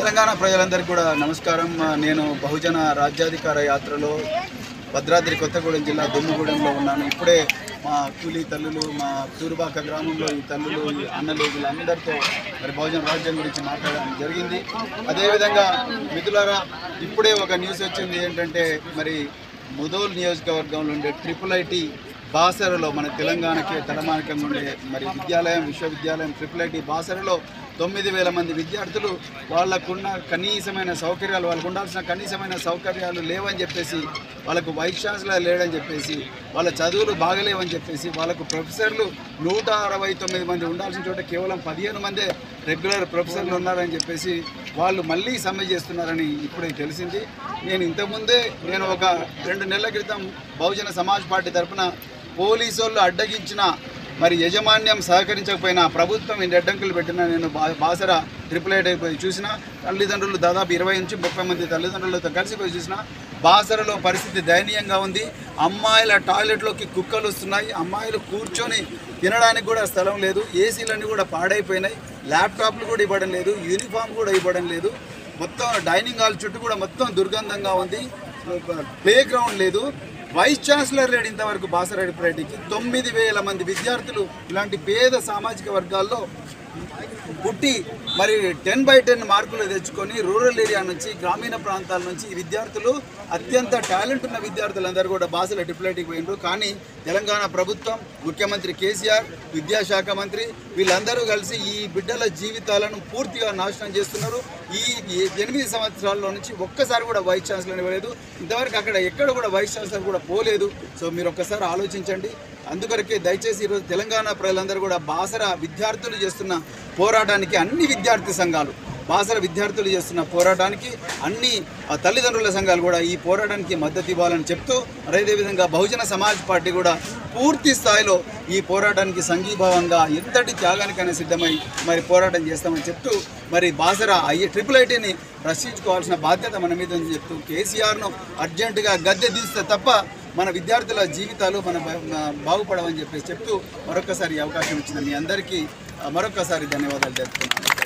తెలంగాణ ప్రజలందరికీ కూడా నమస్కారం నేను బహుజన రాజ్యాధికార యాత్రలో భద్రాద్రి కొత్తగూడెం జిల్లా దుమ్ముగూడెంలో ఉన్నాను ఇప్పుడే మా కూలీ తల్లులు మా తూరుబాక గ్రామంలో ఈ తల్లులు ఈ అన్నలు వీళ్ళందరితో మరి బహుజన రాజ్యం గురించి మాట్లాడడం జరిగింది అదేవిధంగా మిథులారా ఇప్పుడే ఒక న్యూస్ వచ్చింది ఏంటంటే మరి ముదోల్ నియోజకవర్గంలో ఉండే ట్రిపుల్ ఐటీ బాసరలో మన తెలంగాణకి తలమానికంగా ఉండే మరి విద్యాలయం విశ్వవిద్యాలయం ట్రిపుల్ ఐటీ బాసరలో తొమ్మిది వేల మంది విద్యార్థులు వాళ్ళకున్న కనీసమైన సౌకర్యాలు వాళ్ళకు ఉండాల్సిన కనీసమైన సౌకర్యాలు లేవని చెప్పేసి వాళ్ళకు వైస్ ఛాన్సలర్ లేడని చెప్పేసి వాళ్ళ చదువులు బాగలేవని చెప్పేసి వాళ్ళకు ప్రొఫెసర్లు నూట అరవై తొమ్మిది మంది ఉండాల్సిన చోట కేవలం పదిహేను మందే రెగ్యులర్ ప్రొఫెసర్లు ఉన్నారని చెప్పేసి వాళ్ళు మళ్ళీ సమ్మె చేస్తున్నారని ఇప్పుడే తెలిసింది నేను ఇంతకుముందే నేను ఒక రెండు నెలల క్రితం బహుజన సమాజ్ పార్టీ తరఫున పోలీసు వాళ్ళు అడ్డగించిన మరి యజమాన్యం సహకరించకపోయినా ప్రభుత్వం ఇన్ని అడ్డంకులు పెట్టినా నేను బా బాసర ట్రిపుల్ ఐట్ అయిపోయి చూసిన తల్లిదండ్రులు దాదాపు ఇరవై నుంచి ముప్పై మంది తల్లిదండ్రులతో కలిసిపోయి చూసిన బాసరలో పరిస్థితి దయనీయంగా ఉంది అమ్మాయిల టాయిలెట్లోకి కుక్కలు వస్తున్నాయి అమ్మాయిలు కూర్చొని తినడానికి కూడా స్థలం లేదు ఏసీలన్నీ కూడా పాడైపోయినాయి ల్యాప్టాప్లు కూడా ఇవ్వడం లేదు యూనిఫామ్ కూడా ఇవ్వడం లేదు మొత్తం డైనింగ్ హాల్ చుట్టూ కూడా మొత్తం దుర్గంధంగా ఉంది ప్లే గ్రౌండ్ లేదు వైస్ ఛాన్సలర్ లేడు ఇంతవరకు బాసరెడ్డికి తొమ్మిది వేల మంది విద్యార్థులు ఇలాంటి పేద సామాజిక వర్గాల్లో పుట్టి మరి టెన్ బై టెన్ మార్కులు తెచ్చుకొని రూరల్ ఏరియా నుంచి గ్రామీణ ప్రాంతాల నుంచి ఈ విద్యార్థులు అత్యంత టాలెంట్ ఉన్న విద్యార్థులందరూ కూడా బాసల డిప్లొమేటిక్ పోయినరు కానీ తెలంగాణ ప్రభుత్వం ముఖ్యమంత్రి కేసీఆర్ విద్యాశాఖ మంత్రి వీళ్ళందరూ కలిసి ఈ బిడ్డల జీవితాలను పూర్తిగా నాశనం చేస్తున్నారు ఈ ఈ ఎనిమిది సంవత్సరాల్లో నుంచి ఒక్కసారి కూడా వైస్ ఛాన్సలర్ ఇవ్వలేదు ఇంతవరకు అక్కడ ఎక్కడ కూడా వైస్ ఛాన్సలర్ కూడా పోలేదు సో మీరు ఒక్కసారి ఆలోచించండి అందుకొరకే దయచేసి ఈరోజు తెలంగాణ ప్రజలందరూ కూడా బాసర విద్యార్థులు చేస్తున్న పోరాటానికి అన్ని విద్యార్థి సంఘాలు బాసర విద్యార్థులు చేస్తున్న పోరాటానికి అన్ని ఆ, తల్లిదండ్రుల సంఘాలు కూడా ఈ పోరాటానికి మద్దతు ఇవ్వాలని చెప్తూ మరి అదేవిధంగా బహుజన సమాజ్ పార్టీ కూడా పూర్తి స్థాయిలో ఈ పోరాటానికి సంఘీభావంగా ఎంతటి త్యాగానికైనా సిద్ధమై మరి పోరాటం చేస్తామని చెప్తూ మరి బాసర అయ్యే ట్రిపుల్ ఐటీని రక్షించుకోవాల్సిన బాధ్యత మన మీద ఉందని చెప్తూ కేసీఆర్ను అర్జెంటుగా గద్దె దిస్తే తప్ప మన విద్యార్థుల జీవితాలు మన బా- మన బాగుపడవని చెప్పేసి చెప్తూ మరొకసారి ఈ అవకాశం ఇచ్చిన మీ అందరికీ ఆ, మరొకసారి ధన్యవాదాలు తెలుపుతున్నాను